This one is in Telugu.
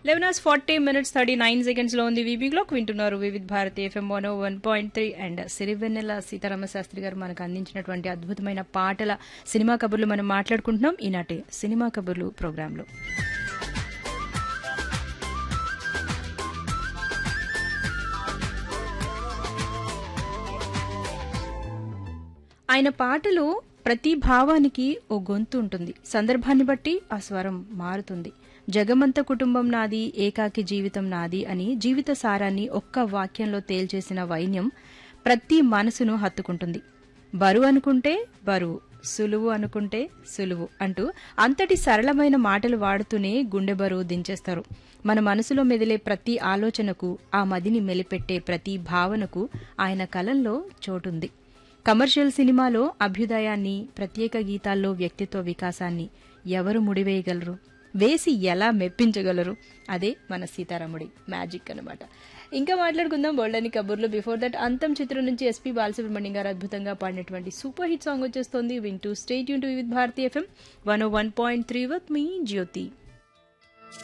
eleven hours forty minutes thirty nine seconds లో ఉంది వీబీ క్లాక్ వింటున్నారు Vividh Bharati FM one one point three and Sirivennela Seetharama Sastry garu మనకు అందించినటువంటి అద్భుతమైన పాటల సినిమా కబుర్లు మనం మాట్లాడుకుంటున్నాం ఈనాటి సినిమా కబుర్లు ప్రోగ్రాంలో ఆయన పాటలో ప్రతి భావానికి ఓ గొంతు ఉంటుంది సందర్భాన్ని బట్టి ఆ స్వరం మారుతుంది జగమంత కుటుంబం నాది ఏకాకి జీవితం నాది అని జీవిత సారాన్ని ఒక్క వాక్యంలో తేల్చేసిన వైన్యం ప్రతి మనసును హత్తుకుంటుంది బరువు అనుకుంటే బరువు సులువు అనుకుంటే సులువు అంటూ అంతటి సరళమైన మాటలు వాడుతూనే గుండె బరువు దించేస్తారు మన మనసులో మెదిలే ప్రతి ఆలోచనకు ఆ మదిని మెలిపెట్టే ప్రతి భావనకు ఆయన కలంలో చోటుంది కమర్షియల్ సినిమాలో అభ్యుదయాన్ని ప్రత్యేక గీతాల్లో వ్యక్తిత్వ వికాసాన్ని ఎవరు ముడివేయగలరు వేసి ఎలా మెప్పించగలరు అదే మన సీతారాముడి మ్యాజిక్ అనమాట ఇంకా మాట్లాడుకుందాం బోల్డని కబుర్లు బిఫోర్ దట్ అంతం చిత్రం నుంచి ఎస్పీ బాలసుబ్రహ్మణ్యం గారు అద్భుతంగా పాడినటువంటి సూపర్ హిట్ సాంగ్ వచ్చేస్తోంది వింటూ స్టేట్ యూన్ to with Bharati FM one one point three with మీ జ్యోతి